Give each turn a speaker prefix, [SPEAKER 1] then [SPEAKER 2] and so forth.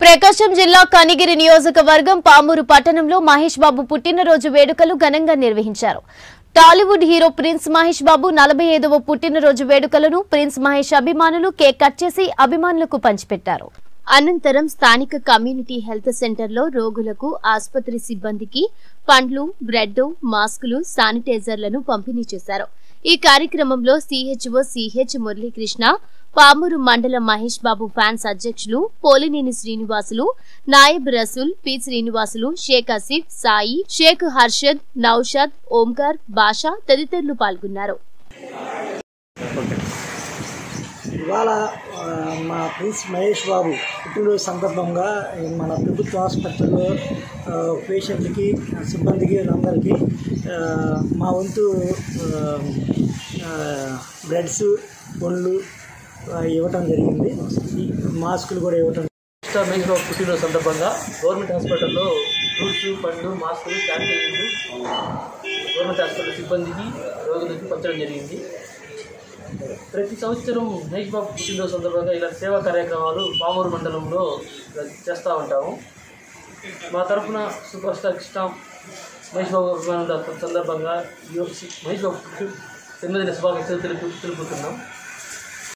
[SPEAKER 1] ప్రకాశం జిల్లా కనిగిరి నియోజకవర్గం పామూరు పట్టణంలో మహేష్ బాబు పుట్టినరోజు వేడుకలు ఘనంగా నిర్వహించారు Tollywood hero prince Mahesh Babu నలభై ఐదవ పుట్టినరోజు వేడుకలను ప్రిన్స్ మహేష్ అభిమానులు కేక్ కట్ చేసి అభిమానులకు పంచిపెట్టారు అనంతరం స్థానిక కమ్యూనిటీ హెల్త్ సెంటర్లో రోగులకు ఆసుపత్రి సిబ్బందికి పండ్లు బ్రెడ్ మాస్కులు శానిటైజర్లను పంపిణీ చేశారు ఈ కార్యక్రమంలో సిహెచ్ఓ సిహెచ్ మురళీకృష్ణ పామూరు మండల మహేష్ బాబు ఫ్యాన్స్ అధ్యక్షులు పోలినేని శ్రీనివాసులు నాయబ్ రసూల్ పి శ్రీనివాసులు షేక్ ఆసిఫ్ సాయి షేక్ హర్షద్ నౌషద్ ఓంకార్ బాషా తదితరులు పాల్గొన్నారు
[SPEAKER 2] ఇవాళ ఆ, మా ప్రిన్స్ మహేష్ బాబు పుట్టినరోజు సందర్భంగా ఈ మన ప్రభుత్వ హాస్పిటల్లో ఆ, పేషెంట్లకి సిబ్బందికి అందరికీ ఆ, మా వంతు ఆ, ఆ, బ్రెడ్స్ పండ్లు ఆ, ఇవ్వటం జరిగింది ఈ మాస్కులు కూడా ఇవ్వటం
[SPEAKER 3] మిస్టర్ మహేష్ బాబు పుట్టినరోజు సందర్భంగా గవర్నమెంట్ హాస్పిటల్లో ఫ్రూట్స్ పండ్లు మాస్కులు శానిటైజర్లు గవర్నమెంట్ హాస్పిటల్ సిబ్బందికి రోగులకి పంచడం జరిగింది ప్రతి సంవత్సరం మహేష్ బాబు పుట్టినరోజు సందర్భంగా ఇలాంటి సేవా కార్యక్రమాలు పామూరు మండలంలో చేస్తూ ఉంటాము మా తరఫున సూపర్ స్టార్ కృష్ణ మహేష్ బాబు అభిమానుల సందర్భంగా ఈ యొక్క మహేష్ బాబు పుట్టి- జన్మదిన శుభాకాంక్షలు తెలుపు తెలుపుతున్నాం